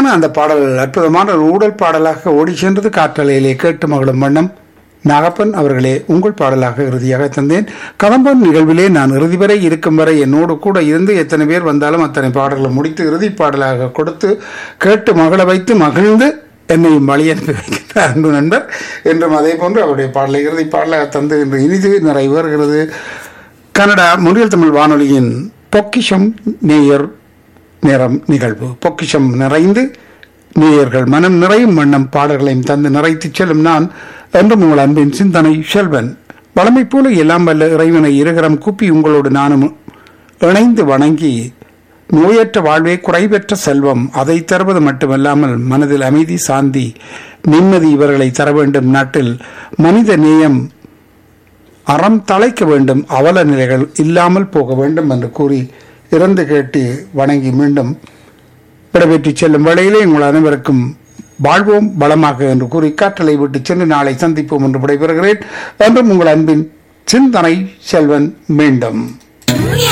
அருமையான அந்த பாடல் அற்புதமான ஒரு ஊடல் பாடலாக ஓடி சென்றது காற்றலையிலே கேட்டு மகளும் வண்ணம் நாகப்பன் அவர்களே உங்கள் பாடலாக இறுதியாக தந்தேன் கலம்பன் நிகழ்விலே நான் இறுதி வரை இருக்கும் வரை என்னோடு கூட இருந்து எத்தனை பேர் வந்தாலும் அத்தனை பாடல்களை முடித்து இறுதி பாடலாக கொடுத்து கேட்டு மகள வைத்து மகிழ்ந்து என்னையும் வழி அனுப்பி வைக்கின்றார் அன்பு நண்பர் என்றும் அதே போன்று அவருடைய பாடலை இறுதி பாடலாக தந்து இன்று இனிது நிறைவேறுகிறது கனடா முன்னில் தமிழ் வானொலியின் பொக்கிஷம் நேயர் நேரம் நிகழ்வு பொக்கிஷம் நிறைந்து நேயர்கள் மனம் நிறையும் வண்ணம் பாடல்களையும் தந்து நிறைத்துச் செல்லும் நான் என்றும் உங்கள் அன்பின் சிந்தனை செல்வன் வளமை போல எல்லாம் வல்ல இறைவனை இருகரம் கூப்பி உங்களோடு நானும் இணைந்து வணங்கி நோயற்ற வாழ்வே குறைவற்ற செல்வம் அதை தருவது மட்டுமல்லாமல் மனதில் அமைதி சாந்தி நிம்மதி இவர்களை தர வேண்டும் நாட்டில் மனித நேயம் அறம் தழைக்க வேண்டும் அவல நிலைகள் இல்லாமல் போக வேண்டும் என்று கூறி இறந்து கேட்டு வணங்கி மீண்டும் விடைபெற்று செல்லும் வேளையிலே உங்கள் அனைவருக்கும் வாழ்வோம் பலமாக என்று கூறி காற்றலை விட்டு சென்று நாளை சந்திப்போம் என்று விடைபெறுகிறேன் என்றும் உங்கள் அன்பின் சிந்தனை செல்வன் மீண்டும்